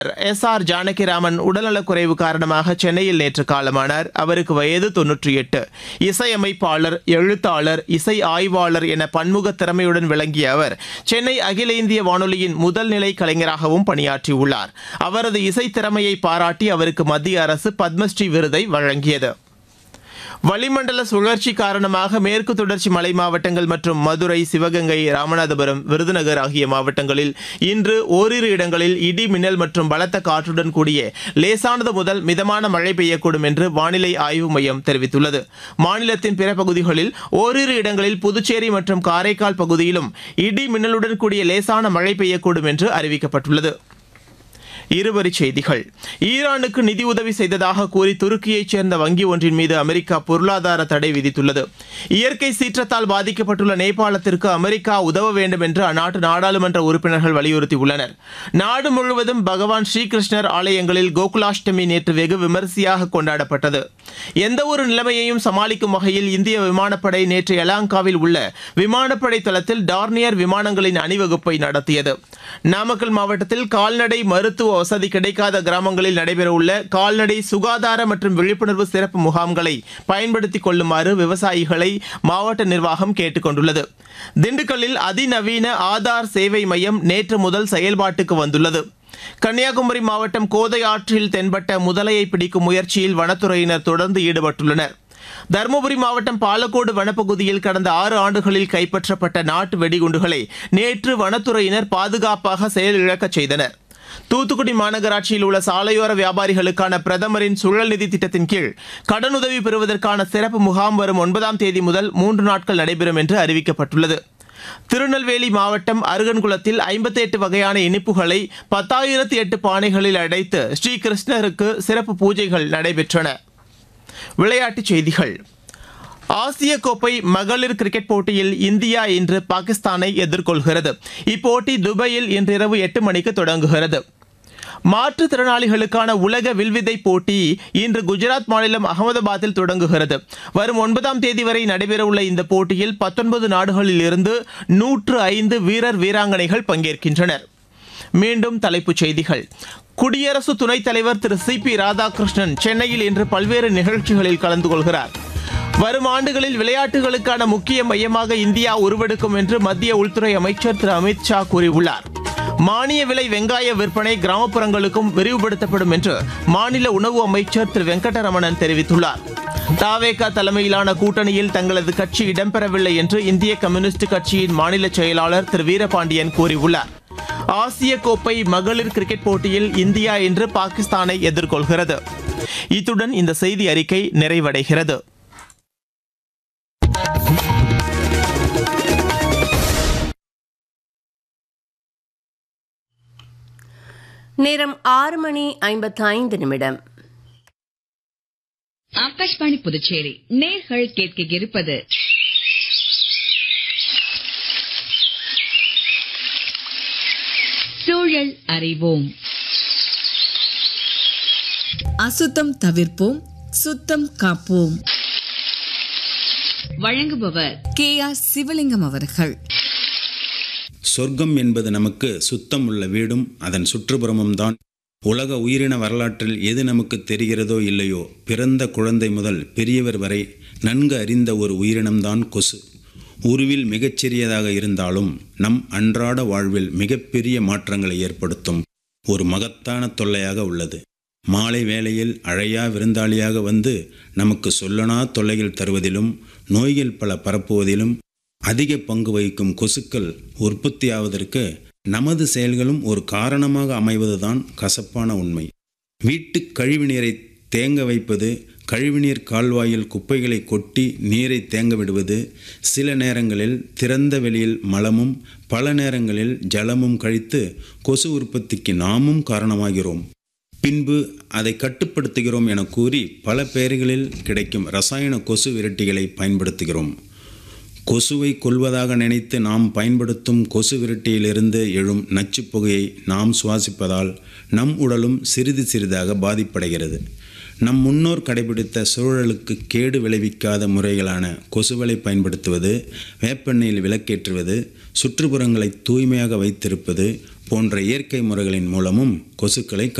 S R Janakiraman உடல்நலக்குறைவு காரணமாக சென்னையில் நேற்று காலமானார் அவருக்கு வயது தொன்னூற்றி எட்டு இசையமைப்பாளர் எழுத்தாளர் இசை ஆய்வாளர் என பன்முக திறமையுடன் விளங்கிய அவர் சென்னை அகில இந்திய வானொலியின் முதல் நிலை கலைஞராகவும் பணியாற்றியுள்ளார் அவரது இசை திறமையை பாராட்டி அவருக்கு மத்திய அரசு பத்மஸ்ரீ விருதை வழங்கியது வளிமண்டல சுழற்சி காரணமாக மேற்கு தொடர்ச்சி மலை மாவட்டங்கள் மற்றும் மதுரை சிவகங்கை ராமநாதபுரம் விருதுநகர் ஆகிய மாவட்டங்களில் இன்று ஓரிரு இடங்களில் இடி மின்னல் மற்றும் பலத்த காற்றுடன் கூடிய லேசானது முதல் மிதமான மழை பெய்யக்கூடும் என்று வானிலை ஆய்வு மையம் தெரிவித்துள்ளது மாநிலத்தின் பிற பகுதிகளில் ஓரிரு இடங்களில் புதுச்சேரி மற்றும் காரைக்கால் பகுதியிலும் இடி மின்னலுடன் கூடிய லேசான மழை பெய்யக்கூடும் என்று அறிவிக்கப்பட்டுள்ளது இருவரிச் செய்திகள் ஈரானுக்கு நிதியுதவி செய்ததாக கூறி துருக்கியைச் சேர்ந்த வங்கி ஒன்றின் மீது அமெரிக்கா பொருளாதார தடை விதித்துள்ளது இயற்கை சீற்றத்தால் பாதிக்கப்பட்டுள்ள நேபாளத்திற்கு அமெரிக்கா உதவ வேண்டும் என்று அந்நாட்டு நாடாளுமன்ற உறுப்பினர்கள் வலியுறுத்தியுள்ளனர் நாடு முழுவதும் பகவான் ஸ்ரீகிருஷ்ணர் ஆலயங்களில் கோகுலாஷ்டமி நேற்று வெகு விமரிசையாக கொண்டாடப்பட்டது எந்தவொரு நிலைமையையும் சமாளிக்கும் வகையில் இந்திய விமானப்படை நேற்று எலாங்காவில் உள்ள விமானப்படை தளத்தில் டார்னியர் விமானங்களின் அணிவகுப்பை நடத்தியது நாமக்கல் மாவட்டத்தில் கால்நடை மருத்துவ வசதி கிடைக்காத கிராமங்களில் நடைபெறவுள்ள கால்நடை சுகாதார மற்றும் விழிப்புணர்வு சிறப்பு முகாம்களை பயன்படுத்திக் கொள்ளுமாறு விவசாயிகளை மாவட்ட நிர்வாகம் கேட்டுக் கொண்டுள்ளது திண்டுக்கல்லில் அதிநவீன ஆதார் சேவை மையம் நேற்று முதல் செயல்பாட்டுக்கு வந்துள்ளது கன்னியாகுமரி மாவட்டம் கோதை ஆற்றில் தென்பட்ட முதலையை பிடிக்கும் முயற்சியில் வனத்துறையினர் தொடர்ந்து ஈடுபட்டுள்ளனர் தருமபுரி மாவட்டம் பாலக்கோடு வனப்பகுதியில் கடந்த ஆறு ஆண்டுகளில் கைப்பற்றப்பட்ட நாட்டு வெடிகுண்டுகளை நேற்று வனத்துறையினர் பாதுகாப்பாக செயலிழக்கச் செய்தனர் தூத்துக்குடி மாநகராட்சியில் உள்ள சாலையோர வியாபாரிகளுக்கான பிரதமரின் சுழல் நிதி திட்டத்தின் கீழ் கடனுதவி பெறுவதற்கான சிறப்பு முகாம் வரும் ஒன்பதாம் தேதி முதல் மூன்று நாட்கள் நடைபெறும் என்று அறிவிக்கப்பட்டுள்ளது திருநெல்வேலி மாவட்டம் அருகன்குளத்தில் ஐம்பத்தி எட்டு வகையான இனிப்புகளை பத்தாயிரத்தி எட்டு பானைகளில் அடைத்து ஸ்ரீ கிருஷ்ணருக்கு சிறப்பு பூஜைகள் நடைபெற்றன விளையாட்டுச் செய்திகள் ஆசிய கோப்பை மகளிர் கிரிக்கெட் போட்டியில் இந்தியா இன்று பாகிஸ்தானை எதிர்கொள்கிறது இப்போட்டி துபாயில் இன்றிரவு எட்டு மணிக்கு தொடங்குகிறது மாற்றுத்திறனாளிகளுக்கான உலக வில்வித்தை போட்டி இன்று குஜராத் மாநிலம் அகமதாபாத்தில் தொடங்குகிறது வரும் ஒன்பதாம் தேதி வரை நடைபெறவுள்ள இந்த போட்டியில் பத்தொன்பது நாடுகளில் இருந்து நூற்று ஐந்து வீரர் வீராங்கனைகள் பங்கேற்கின்றனர் மீண்டும் தலைப்புச் செய்திகள் குடியரசு துணைத் தலைவர் திரு சி பி ராதாகிருஷ்ணன் சென்னையில் இன்று பல்வேறு நிகழ்ச்சிகளில் கலந்து கொள்கிறார் வரும் ஆண்டுகளில் விளையாட்டுகளுக்கான முக்கிய மையமாக இந்தியா உருவெடுக்கும் என்று மத்திய உள்துறை அமைச்சர் திரு அமித் ஷா கூறியுள்ளார் மானிய விலை வெங்காய விற்பனை கிராமப்புறங்களுக்கும் விரிவுபடுத்தப்படும் என்று மாநில உணவு அமைச்சர் திரு வெங்கடரமணன் தெரிவித்துள்ளார் தாவேகா தலைமையிலான கூட்டணியில் தங்களது கட்சி இடம்பெறவில்லை என்று இந்திய கம்யூனிஸ்ட் கட்சியின் மாநில செயலாளர் திரு வீரபாண்டியன் கூறியுள்ளார் ஆசிய கோப்பை மகளிர் கிரிக்கெட் போட்டியில் இந்தியா இன்று பாகிஸ்தானை எதிர்கொள்கிறது இத்துடன் இந்த செய்தி அறிக்கை நிறைவடைகிறது நேரம் ஆறு மணி ஐம்பத்தைந்து நிமிடம் ஆகாஷ்வாணி புதுச்சேரி நேர்கள் கேட்க இருப்பது சூழல் அறிவோம் அசுத்தம் தவிர்ப்போம் சுத்தம் காப்போம் வழங்குபவர் கே ஆர் சிவலிங்கம் அவர்கள் சொர்க்கம் என்பது நமக்கு சுத்தம் உள்ள வீடும் அதன் சுற்றுப்புறமும் தான் உலக உயிரின வரலாற்றில் எது நமக்கு தெரிகிறதோ இல்லையோ பிறந்த குழந்தை முதல் பெரியவர் வரை நன்கு அறிந்த ஒரு உயிரினம்தான் கொசு உருவில் மிகச்சிறியதாக இருந்தாலும் நம் அன்றாட வாழ்வில் மிகப்பெரிய மாற்றங்களை ஏற்படுத்தும் ஒரு மகத்தான தொல்லையாக உள்ளது மாலை வேளையில் அழையா விருந்தாளியாக வந்து நமக்கு சொல்லனா தொல்லைகள் தருவதிலும் நோய்கள் பல பரப்புவதிலும் அதிக பங்கு வகிக்கும் கொசுக்கள் உற்பத்தியாவதற்கு நமது செயல்களும் ஒரு காரணமாக அமைவதுதான் கசப்பான உண்மை வீட்டு கழிவுநீரை தேங்க வைப்பது கழிவுநீர் கால்வாயில் குப்பைகளை கொட்டி நீரை தேங்க விடுவது சில நேரங்களில் திறந்த வெளியில் மலமும் பல நேரங்களில் ஜலமும் கழித்து கொசு உற்பத்திக்கு நாமும் காரணமாகிறோம் பின்பு அதை கட்டுப்படுத்துகிறோம் என கூறி பல பெயர்களில் கிடைக்கும் ரசாயன கொசு விரட்டிகளை பயன்படுத்துகிறோம் கொசுவை கொல்வதாக நினைத்து நாம் பயன்படுத்தும் கொசு விரட்டியிலிருந்து எழும் நச்சுப் புகையை நாம் சுவாசிப்பதால் நம் உடலும் சிறிது சிறிதாக பாதிப்படைகிறது நம் முன்னோர் கடைபிடித்த சூழலுக்கு கேடு விளைவிக்காத முறைகளான கொசுவலை பயன்படுத்துவது வேப்பெண்ணெயில் விளக்கேற்றுவது சுற்றுப்புறங்களை தூய்மையாக வைத்திருப்பது போன்ற இயற்கை முறைகளின் மூலமும் கொசுக்களை